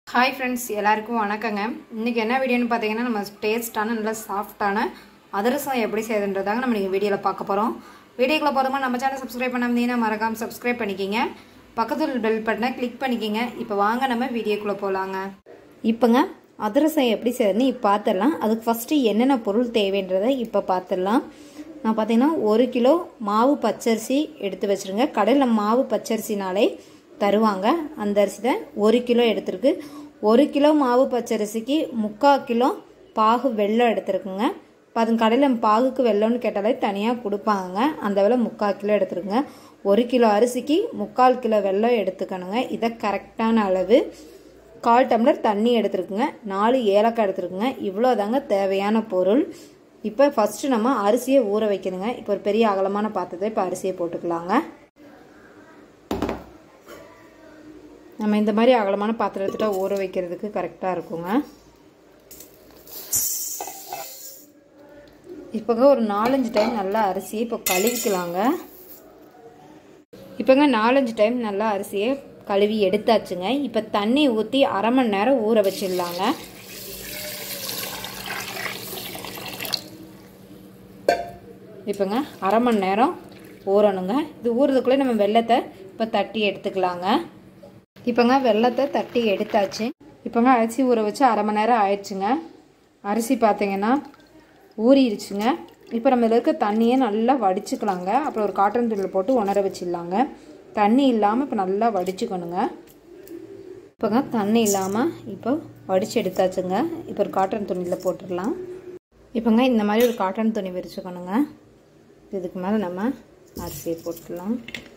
hi friends எல்லாருக்கும் வணக்கங்க இன்றைக்கி என்ன வீடியோன்னு பார்த்தீங்கன்னா நம்ம டேஸ்ட்டான நல்ல சாஃப்டான அதிரசம் எப்படி செய்யுதுன்றதாங்க நம்ம நீங்கள் வீடியோவில் பார்க்க போகிறோம் வீடியோக்குள்ள போகிறோமா நம்ம சேனல் சப்ஸ்கிரைப் பண்ணாமதீங்கன்னா மறக்காமல் சப்ஸ்கிரைப் பண்ணிக்கிங்க பக்கத்தில் பெல் பட்டனை கிளிக் பண்ணிக்கிங்க இப்போ வாங்க நம்ம வீடியோக்குள்ளே போகலாங்க இப்போங்க அதிரசம் எப்படி செய்யுதுன்னு இப்போ பார்த்துடலாம் அதுக்கு ஃபஸ்ட்டு என்னென்ன பொருள் தேவைன்றதை இப்போ பார்த்துடலாம் நான் பார்த்தீங்கன்னா ஒரு கிலோ மாவு பச்சரிசி எடுத்து வச்சுருங்க கடையில் மாவு பச்சரிசினாலே தருவாங்க அந்த அரிசி தான் ஒரு கிலோ எடுத்திருக்கு ஒரு கிலோ மாவு பச்சரிசிக்கு முக்கால் கிலோ பாகு வெல்லம் எடுத்துருக்குங்க இப்போ அது கடையில் பாகுக்கு வெல்லம்னு கேட்டாலே தனியாக கொடுப்பாங்க அந்த விலை முக்கால் கிலோ எடுத்துருங்க ஒரு கிலோ அரிசிக்கு முக்கால் கிலோ வெல்லம் எடுத்துக்கணுங்க இதை கரெக்டான அளவு கால் டம்ளர் தண்ணி எடுத்துருக்குங்க நாலு ஏலக்காய் எடுத்துருக்குங்க இவ்வளோ தாங்க தேவையான பொருள் இப்போ ஃபஸ்ட்டு நம்ம அரிசியை ஊற வைக்கணுங்க இப்போ ஒரு பெரிய அகலமான பாத்திரத்தை இப்போ அரிசியை போட்டுக்கலாங்க நம்ம இந்த மாதிரி அகலமான பாத்திரத்தில் ஊற வைக்கிறதுக்கு கரெக்டாக இருக்குங்க இப்போங்க ஒரு நாலஞ்சு டைம் நல்லா அரிசியை இப்போ கழுவிக்கலாங்க இப்போங்க நாலஞ்சு டைம் நல்லா அரிசியை கழுவி எடுத்தாச்சுங்க இப்போ தண்ணி ஊற்றி அரை மணி நேரம் ஊற வச்சிடலாங்க இப்போங்க அரை மணி நேரம் ஊறணுங்க இது ஊறுறதுக்குள்ளே நம்ம வெள்ளத்தை இப்போ தட்டி எடுத்துக்கலாங்க இப்போங்க வெள்ளத்தை தட்டி எடுத்தாச்சு இப்போங்க அரிசி ஊற வச்சு அரை மணி நேரம் ஆயிடுச்சுங்க அரிசி பார்த்தீங்கன்னா ஊறிடுச்சுங்க இப்போ நம்ம இதில் இருக்க தண்ணியை நல்லா வடிச்சுக்கலாங்க அப்புறம் ஒரு காட்டன் துணியில் போட்டு உணர வச்சிடலாங்க தண்ணி இல்லாமல் இப்போ நல்லா வடிச்சுக்கணுங்க இப்போங்க தண்ணி இல்லாமல் இப்போ வடித்து எடுத்தாச்சுங்க இப்போ ஒரு காட்டன் துணியில் போட்டுடலாம் இப்போங்க இந்த மாதிரி ஒரு காட்டன் துணி விரிச்சுக்கணுங்க இதுக்கு மேலே நம்ம அரிசியை போட்டுடலாம்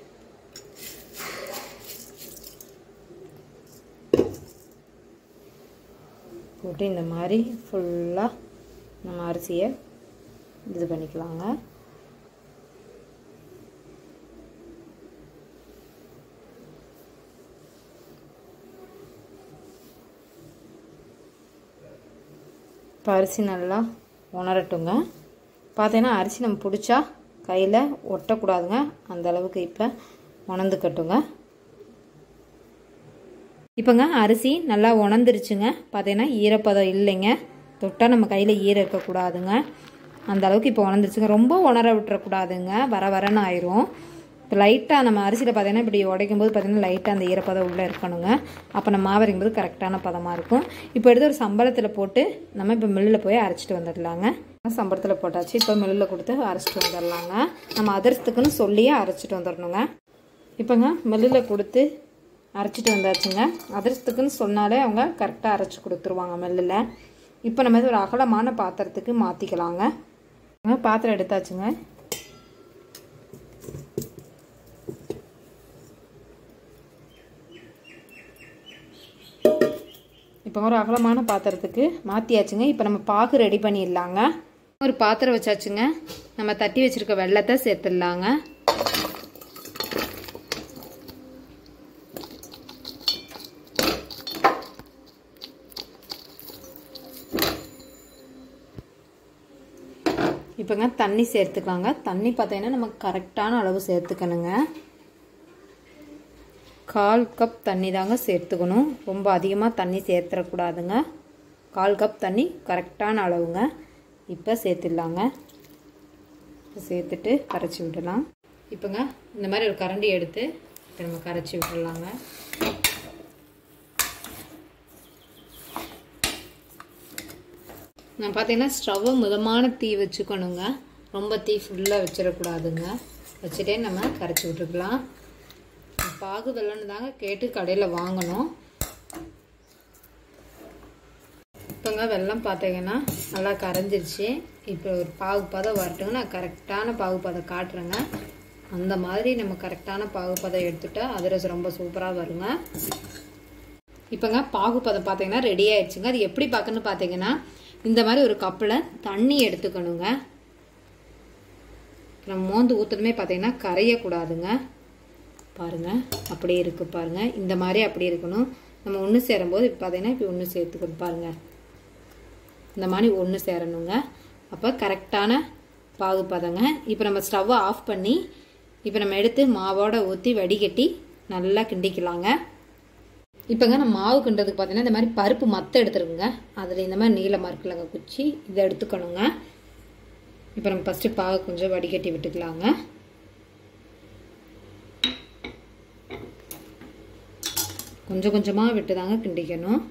போட்டு இந்த மாதிரி ஃபுல்லாக நம்ம அரிசியை இது பண்ணிக்கலாங்க இப்போ அரிசி நல்லா உணரட்டுங்க பார்த்தீங்கன்னா அரிசி நம்ம பிடிச்சா கையில் ஒட்டக்கூடாதுங்க அந்த அளவுக்கு இப்போ உணர்ந்துக்கட்டுங்க இப்போங்க அரிசி நல்லா உணர்ந்துருச்சுங்க பார்த்தீங்கன்னா ஈரப்பதம் இல்லைங்க தொட்டால் நம்ம கையில் ஈரம் இருக்கக்கூடாதுங்க அந்த அளவுக்கு இப்போ உணர்ந்துருச்சுங்க ரொம்ப உணர விட்டுறக்கூடாதுங்க வர வரன்னு ஆயிரும் இப்போ லைட்டாக நம்ம அரிசியில் பார்த்தீங்கன்னா இப்படி உடைக்கும் போது பார்த்தீங்கன்னா லைட்டாக அந்த ஈரப்பதம் உள்ளே இருக்கணுங்க அப்போ நம்ம மாவரைக்கும் போது கரெக்டான பதமாக இருக்கும் இப்போ எடுத்து ஒரு சம்பளத்தில் போட்டு நம்ம இப்போ மில்லில் போய் அரைச்சிட்டு வந்துடலாங்க சம்பளத்தில் போட்டாச்சு இப்போ மில்லில் கொடுத்து அரைச்சிட்டு வந்துடலாங்க நம்ம அதிரசத்துக்குன்னு சொல்லியே அரைச்சிட்டு வந்துடணுங்க இப்போங்க மில்லில் கொடுத்து அரைச்சிட்டு வந்தாச்சுங்க அதிரசத்துக்குன்னு சொன்னாலே அவங்க கரெக்டாக அரைச்சி கொடுத்துருவாங்க மில்லில் இப்போ நம்ம ஒரு அகலமான பாத்திரத்துக்கு மாற்றிக்கலாங்க பாத்திரம் எடுத்தாச்சுங்க இப்போ ஒரு அகலமான பாத்திரத்துக்கு மாற்றியாச்சுங்க இப்போ நம்ம பாகு ரெடி பண்ணிடலாங்க ஒரு பாத்திரம் வச்சாச்சுங்க நம்ம தட்டி வச்சுருக்க வெள்ளத்தை சேர்த்துடலாங்க இப்போங்க தண்ணி சேர்த்துக்கலாங்க தண்ணி பார்த்தீங்கன்னா நம்ம கரெக்டான அளவு சேர்த்துக்கணுங்க கால் கப் தண்ணி தாங்க சேர்த்துக்கணும் ரொம்ப அதிகமாக தண்ணி சேர்த்துடக்கூடாதுங்க கால் கப் தண்ணி கரெக்டான அளவுங்க இப்போ சேர்த்துடலாங்க இப்போ சேர்த்துட்டு கரைச்சி விடலாம் இப்போங்க இந்த மாதிரி ஒரு கரண்டி எடுத்து இப்போ நம்ம கரைச்சி விட்டுடலாங்க நான் பார்த்தீங்கன்னா ஸ்டவ்வை மிதமான தீ வச்சுக்கணுங்க ரொம்ப தீ ஃபுல்லாக வச்சிடக்கூடாதுங்க வச்சுட்டே நம்ம கரைச்சி விட்டுக்கலாம் பாகு வெள்ளம்னு தாங்க கேட்டு கடையில் வாங்கணும் இப்போங்க வெள்ளம் பார்த்தீங்கன்னா நல்லா கரைஞ்சிருச்சு இப்போ ஒரு பாகு பதம் வரட்டுங்க நான் கரெக்டான பாகு பதம் காட்டுறேங்க அந்த மாதிரி நம்ம கரெக்டான பாகு பதம் எடுத்துட்டா அதிரசம் ரொம்ப சூப்பராக வருங்க இப்போங்க பாகு பதம் பார்த்தீங்கன்னா ரெடி ஆயிடுச்சுங்க அது எப்படி பார்க்கணுன்னு பார்த்தீங்கன்னா இந்த மாதிரி ஒரு கப்பில் தண்ணி எடுத்துக்கணுங்க நம்ம மோந்து ஊற்றுறதுமே பார்த்தீங்கன்னா கரையக்கூடாதுங்க பாருங்கள் அப்படியே இருக்குது பாருங்கள் இந்த மாதிரி அப்படி இருக்கணும் நம்ம ஒன்று சேரும்போது இப்போ பார்த்தீங்கன்னா இப்போ ஒன்று சேர்த்துக்கணும் பாருங்கள் இந்த மாதிரி ஒன்று சேரணுங்க அப்போ கரெக்டான பாகு பதங்க இப்போ நம்ம ஸ்டவ்வை ஆஃப் பண்ணி இப்போ நம்ம எடுத்து மாவோட ஊற்றி வடிகட்டி நல்லா கிண்டிக்கலாங்க இப்போங்க நம்ம மாவு கிண்டதுக்கு பார்த்தீங்கன்னா இந்த மாதிரி பருப்பு மத்த எடுத்துருக்குங்க அதில் இந்த மாதிரி நீளமாக இருக்குல்லங்க குச்சி இதை எடுத்துக்கணுங்க இப்போ நம்ம ஃபஸ்ட்டு பாவை கொஞ்சம் வடிகட்டி விட்டுக்கலாங்க கொஞ்சம் கொஞ்சமாக விட்டு தாங்க கிண்டிக்கணும்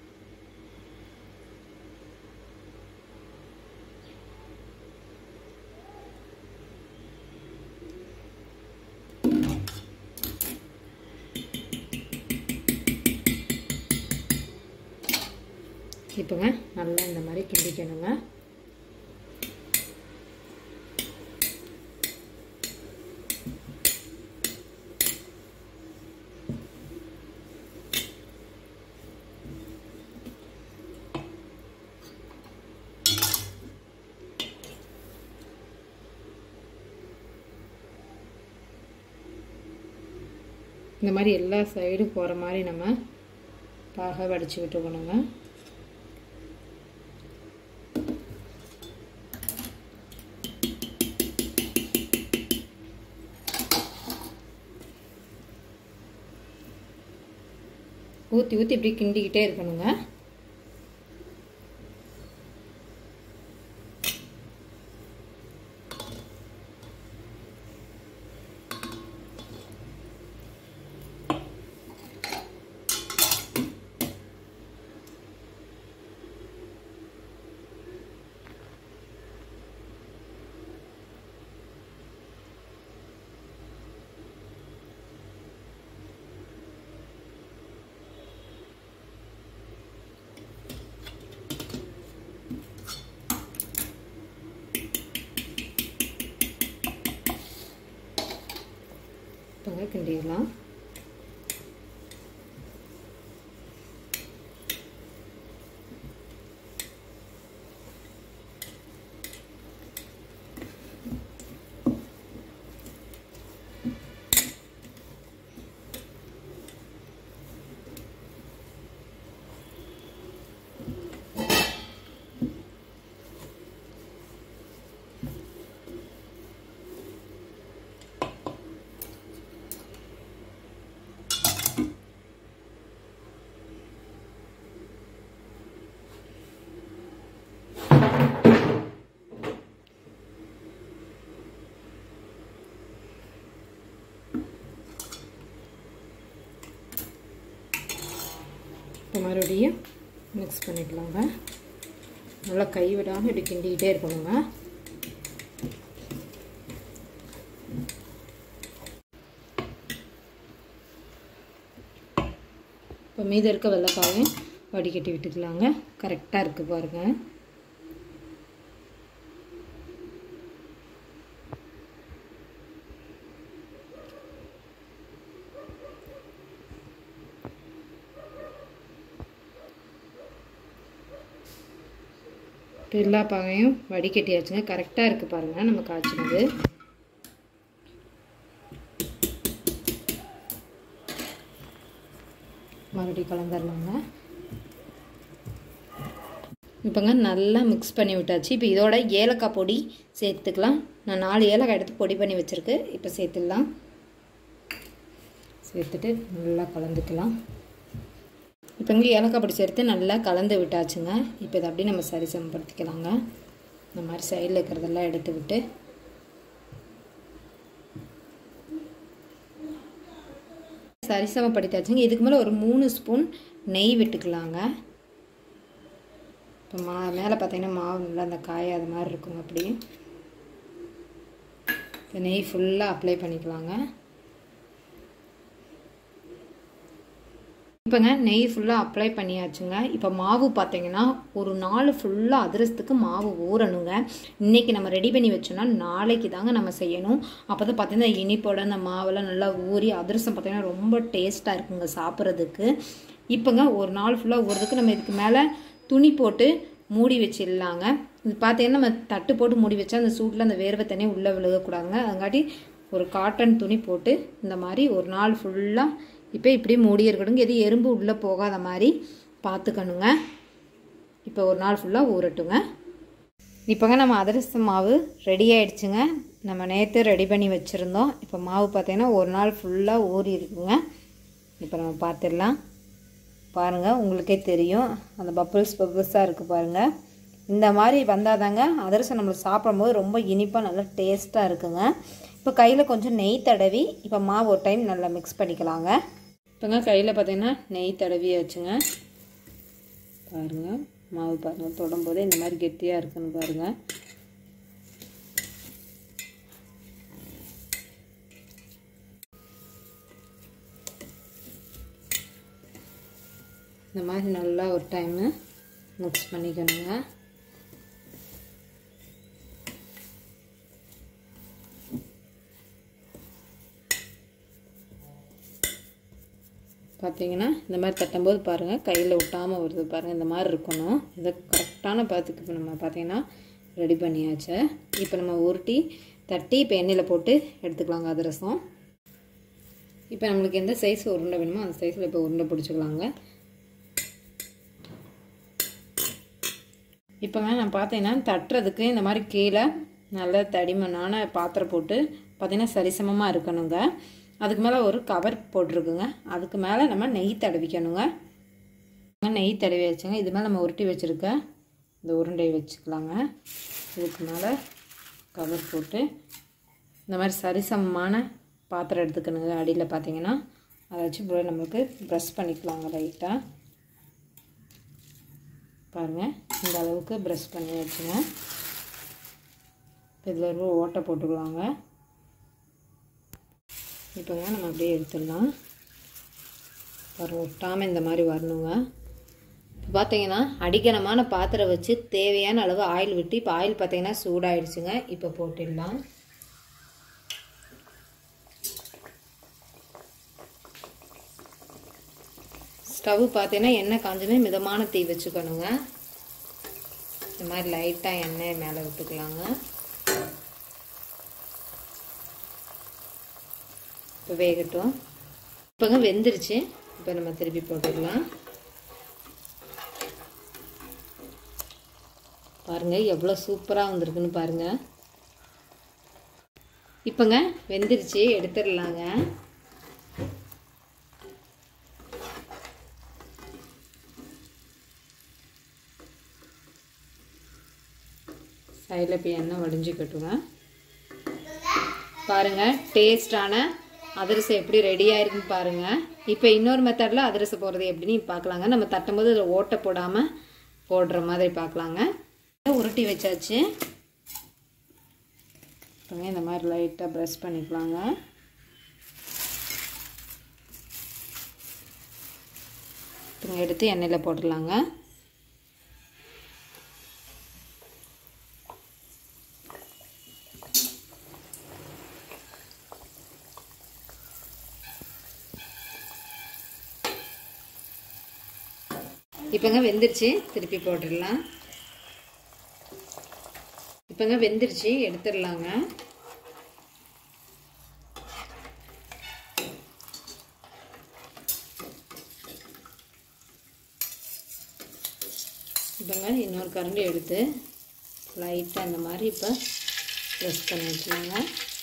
இப்போங்க நல்லா இந்த மாதிரி கிண்டிக்கணுங்க இந்த மாதிரி எல்லா சைடும் போகிற மாதிரி நம்ம பாக வடித்து விட்டுக்கணுங்க ஊற்றி ஊற்றி இப்படி கிண்டிக்கிட்டே இருக்கணுங்க இப்போங்க கிண்டிடலாம் இப்போ மறுபடியும் மிக்ஸ் பண்ணிக்கலாங்க நல்லா கை விடாமல் இப்படி கிண்டிக்கிட்டே இருக்கணுங்க இப்போ மீதி இருக்க வெள்ளைக்காயும் வடிகட்டி விட்டுக்கலாங்க கரெக்டாக இருக்குது பாருங்கள் இப்போ எல்லா பாகையும் வடிகட்டியாச்சுங்க கரெக்டாக இருக்குது பாருங்கள் நம்ம காய்ச்சினது மறுபடியும் கலந்துடலாங்க இப்போங்க நல்லா மிக்ஸ் பண்ணி விட்டாச்சு இப்போ இதோட ஏலக்காய் பொடி சேர்த்துக்கலாம் நான் நாலு ஏலக்காய் எடுத்து பொடி பண்ணி வச்சுருக்கு இப்போ சேர்த்துடலாம் சேர்த்துட்டு நல்லா கலந்துக்கலாம் இப்போ இங்கே ஏலக்காய் பொடி சேர்த்து நல்லா கலந்து விட்டாச்சுங்க இப்போ இதை அப்படியே நம்ம சரி சமப்படுத்திக்கலாங்க இந்த மாதிரி சைடில் இருக்கிறதெல்லாம் எடுத்து விட்டு சரிசமப்படுத்தாச்சுங்க இதுக்கு மேலே ஒரு மூணு ஸ்பூன் நெய் விட்டுக்கலாங்க இப்போ மா மேலே பார்த்தீங்கன்னா மாவு நல்லா அந்த காய அது மாதிரி இருக்குங்க அப்படி இந்த நெய் ஃபுல்லாக அப்ளை பண்ணிக்கலாங்க இப்போங்க நெய் ஃபுல்லாக அப்ளை பண்ணியாச்சுங்க இப்போ மாவு பார்த்தீங்கன்னா ஒரு நாள் ஃபுல்லாக அதிரசத்துக்கு மாவு ஊறணுங்க இன்றைக்கி நம்ம ரெடி பண்ணி வச்சோம்னா நாளைக்கு தாங்க நம்ம செய்யணும் அப்போ தான் பார்த்தீங்கன்னா இனிப்போட அந்த மாவெல்லாம் நல்லா ஊறி அதிரசம் பார்த்தீங்கன்னா ரொம்ப டேஸ்ட்டாக இருக்குங்க சாப்பிட்றதுக்கு இப்போங்க ஒரு நாள் ஃபுல்லாக ஊறதுக்கு நம்ம இதுக்கு மேலே துணி போட்டு மூடி வச்சிடலாங்க இது பார்த்தீங்கன்னா நம்ம தட்டு போட்டு மூடி வச்சா அந்த சூட்டில் அந்த வேர்வை தண்ணி உள்ளே விழுகக்கூடாதுங்க அதுங்காட்டி ஒரு காட்டன் துணி போட்டு இந்த மாதிரி ஒரு நாள் ஃபுல்லாக இப்போ இப்படி மூடி இருக்கணுங்க எது எறும்பு உள்ளே போகாத மாதிரி பார்த்துக்கணுங்க இப்போ ஒரு நாள் ஃபுல்லாக ஊறட்டுங்க இப்போங்க நம்ம அதிரச மாவு ரெடி ஆயிடுச்சுங்க நம்ம நேற்று ரெடி பண்ணி வச்சுருந்தோம் இப்போ மாவு பார்த்தீங்கன்னா ஒரு நாள் ஃபுல்லாக ஊறி இருக்குங்க இப்போ நம்ம பார்த்துடலாம் பாருங்கள் உங்களுக்கே தெரியும் அந்த பப்புள்ஸ் பப்புள்ஸாக இருக்குது பாருங்கள் இந்த மாதிரி வந்தால் தாங்க அதிரசம் நம்மளுக்கு சாப்பிடும்போது ரொம்ப இனிப்பாக நல்லா டேஸ்ட்டாக இருக்குங்க இப்போ கையில் கொஞ்சம் நெய் தடவி இப்போ மாவு ஒரு டைம் நல்லா மிக்ஸ் பண்ணிக்கலாங்க இப்போங்க கையில் பார்த்தீங்கன்னா நெய் தடவியாச்சுங்க பாருங்கள் மாவு பாருங்கள் தொடும்போதே இந்த மாதிரி கெட்டியாக இருக்குன்னு பாருங்கள் இந்த மாதிரி நல்லா ஒரு டைமு மிக்ஸ் பண்ணிக்கணுங்க பார்த்தீங்கன்னா இந்த மாதிரி தட்டும்போது பாருங்கள் கையில் ஒட்டாமல் வருது பாருங்கள் இந்த மாதிரி இருக்கணும் இதை கரெக்டான பார்த்துக்கு இப்போ நம்ம பார்த்தீங்கன்னா ரெடி பண்ணியாச்சு இப்போ நம்ம உருட்டி தட்டி இப்போ எண்ணெயில் போட்டு எடுத்துக்கலாங்க அதிரசம் இப்போ நம்மளுக்கு எந்த சைஸ் உருண்டை வேணுமோ அந்த சைஸில் இப்போ உருண்டை பிடிச்சிக்கலாங்க இப்போங்க நான் பார்த்தீங்கன்னா தட்டுறதுக்கு இந்த மாதிரி கீழே நல்ல தடிமனான பாத்திரம் போட்டு பார்த்திங்கன்னா சரிசமமாக இருக்கணுங்க அதுக்கு மேலே ஒரு கவர் போட்டிருக்குங்க அதுக்கு மேலே நம்ம நெய் தடவிக்கணுங்க நெய் தடவி வச்சுங்க இது மேலே நம்ம உருட்டி வச்சுருக்க இந்த உருண்டையை வச்சுக்கலாங்க இதுக்கு மேலே கவர் போட்டு இந்த மாதிரி சரிசமமான பாத்திரம் எடுத்துக்கணுங்க அடியில் பார்த்தீங்கன்னா அதை வச்சு இப்போ நம்மளுக்கு ப்ரெஷ் பண்ணிக்கலாங்க லைட்டாக பாருங்கள் இந்த அளவுக்கு ப்ரெஷ் பண்ணி வச்சுங்க இதில் ஒரு ஓட்டை போட்டுக்கலாங்க இப்போங்க நம்ம அப்படியே எடுத்துடலாம் பாரு ஒட்டாமல் இந்த மாதிரி வரணுங்க இப்போ பார்த்தீங்கன்னா அடிக்கணமான பாத்திரம் வச்சு தேவையான அளவு ஆயில் விட்டு இப்போ ஆயில் பார்த்தீங்கன்னா சூடாயிடுச்சுங்க இப்போ போட்டுடலாம் ஸ்டவ் பார்த்தீங்கன்னா எண்ணெய் காஞ்சமே மிதமான தீ வச்சுக்கணுங்க இந்த மாதிரி லைட்டாக எண்ணெய் மேலே விட்டுக்கலாங்க இப்போ வேகட்டும் இப்போங்க வெந்துருச்சு இப்போ நம்ம திருப்பி போட்டுக்கலாம் பாருங்கள் எவ்வளோ சூப்பராக வந்திருக்குன்னு பாருங்கள் இப்போங்க வெந்துருச்சு எடுத்துடலாங்க சைடில் இப்போ எண்ணெய் வடிஞ்சிக்கட்டுங்க பாருங்கள் டேஸ்டான அதிரசம் எப்படி ரெடி ஆயிருக்குன்னு பாருங்கள் இப்போ இன்னொரு மெத்தடில் அதிரசம் போடுறது எப்படின்னு பார்க்கலாங்க நம்ம தட்டும்போது அதில் ஓட்டை போடாமல் போடுற மாதிரி பார்க்கலாங்க உருட்டி வச்சாச்சு இப்போங்க இந்த மாதிரி லைட்டாக ப்ரெஷ் பண்ணிக்கலாங்க இப்போ எடுத்து எண்ணெயில் போட்டுடலாங்க இப்போங்க வெந்துருச்சு திருப்பி போட்டுடலாம் இப்போங்க வெந்துருச்சு எடுத்துடலாங்க இப்போங்க இன்னொரு கரண்டி எடுத்து லைட்டாக இந்த மாதிரி இப்போ ப்ரெஸ் பண்ணி வச்சுக்கோங்க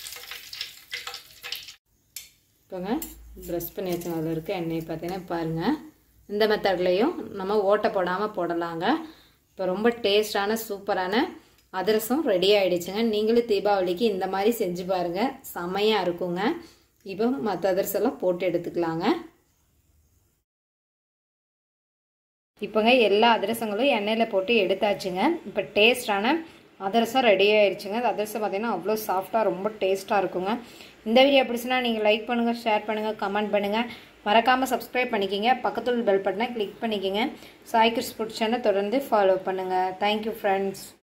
இப்போங்க ப்ரெஸ் பண்ணி வச்சோம் அதில் இருக்க எண்ணெய் பார்த்தீங்கன்னா பாருங்கள் இந்த மெத்தட்லேயும் நம்ம ஓட்டை போடாமல் போடலாங்க இப்போ ரொம்ப டேஸ்டான சூப்பரான அதிரசம் ரெடி ஆகிடுச்சுங்க நீங்களும் தீபாவளிக்கு இந்த மாதிரி செஞ்சு பாருங்கள் செமையாக இருக்குங்க இப்போ மற்ற அதிரசம்லாம் போட்டு எடுத்துக்கலாங்க இப்போங்க எல்லா அதிரசங்களும் எண்ணெயில் போட்டு எடுத்தாச்சுங்க இப்போ டேஸ்டான அதிரசம் ரெடி ஆயிடுச்சுங்க அந்த அதிரசம் பார்த்தீங்கன்னா அவ்வளோ சாஃப்டாக ரொம்ப டேஸ்ட்டாக இருக்குங்க இந்த வீடியோ பிடிச்சுன்னா நீங்கள் லைக் பண்ணுங்கள் ஷேர் பண்ணுங்கள் கமெண்ட் பண்ணுங்கள் மறக்காமல் சப்ஸ்கிரைப் பண்ணிக்கிங்க பக்கத்தில் பெல் பட்டனை கிளிக் பண்ணிக்கிங்க சாய் கிறிஸ் ஃபுட் சேனல் தொடர்ந்து ஃபாலோ பண்ணுங்கள் தேங்க்யூ ஃப்ரெண்ட்ஸ்